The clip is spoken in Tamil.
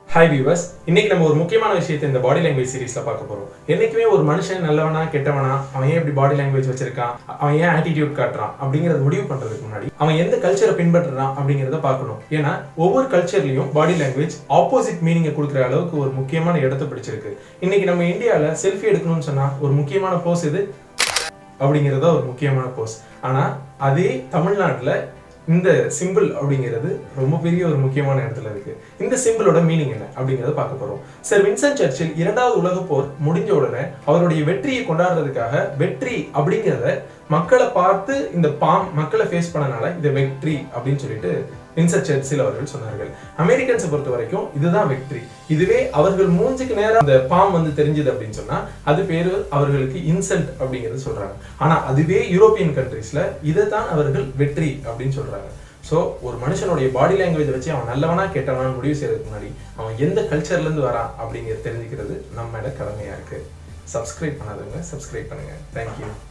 ஹாய் வியூவர்ஸ் இன்னைக்கு நம்ம ஒரு முக்கியமான விஷயத்தை இந்த பாடி லாங்குவேஜ் சீரிஸ்ல பார்க்க போறோம் என்னைக்குமே ஒரு மனுஷன் நல்லவனா கெட்டவனா அவன் ஏன் இப்படி பாடி லாங்குவேஜ் வச்சிருக்கான் அவன் ஏன் ஆட்டிடியூட் காட்டுறான் அப்படிங்கறத முடிவு பண்றதுக்கு முன்னாடி அவன் எந்த கல்ச்சரை பின்பற்றுறான் அப்படிங்கறத பார்க்கணும் ஏன்னா ஒவ்வொரு கல்ச்சர்லயும் பாடி லாங்குவேஜ் ஆப்போசிட் மீனிங்கை கொடுக்குற அளவுக்கு ஒரு முக்கியமான இடத்தை பிடிச்சிருக்கு இன்னைக்கு நம்ம இந்தியால செல்ஃபி எடுக்கணும்னு சொன்னா ஒரு முக்கியமான போஸ் இது அப்படிங்கிறது ஒரு முக்கியமான போஸ் ஆனா அதே தமிழ்நாட்டுல இந்த சிம்பிள் அப்படிங்கிறது ரொம்ப பெரிய ஒரு முக்கியமான இடத்துல இருக்கு இந்த சிம்பிளோட மீனிங் என்ன அப்படிங்கறத பார்க்க போறோம் சார் வின்சன் சர்ச்சில் இரண்டாவது உலக போர் முடிஞ்ச உடனே அவருடைய வெற்றியை கொண்டாடுறதுக்காக வெற்றி அப்படிங்கிறத மக்களை பார்த்து இந்த பாம் மக்களை ஃபேஸ் பண்ணனால இது வெற்றி அப்படின்னு சொல்லிட்டு வின்சன் சர்ச்சில் அவர்கள் சொன்னார்கள் அமெரிக்கன்ஸை பொறுத்த வரைக்கும் இதுதான் வெற்றி இதுவே அவர்கள் மூஞ்சுக்கு நேரம் அந்த பாம் வந்து தெரிஞ்சது அப்படின்னு சொன்னா அது பேரு அவர்களுக்கு இன்சல்ட் அப்படிங்கிறது சொல்றாங்க ஆனா அதுவே யூரோப்பியன் கண்ட்ரீஸ்ல இதை தான் அவர்கள் வெற்றி அப்படின்னு சொல்றாங்க ஸோ ஒரு மனுஷனுடைய பாடி லாங்குவேஜ் வச்சு அவன் நல்லவனா கெட்டவனா முடிவு செய்யறதுக்கு முன்னாடி அவன் எந்த கல்ச்சர்ல இருந்து வரான் அப்படிங்கிறது தெரிஞ்சுக்கிறது நம்ம மேல கடமையா இருக்கு சப்ஸ்கிரைப் பண்ணாதவங்க சப்ஸ்கிரைப் பண்ணுங்க தேங்க்யூ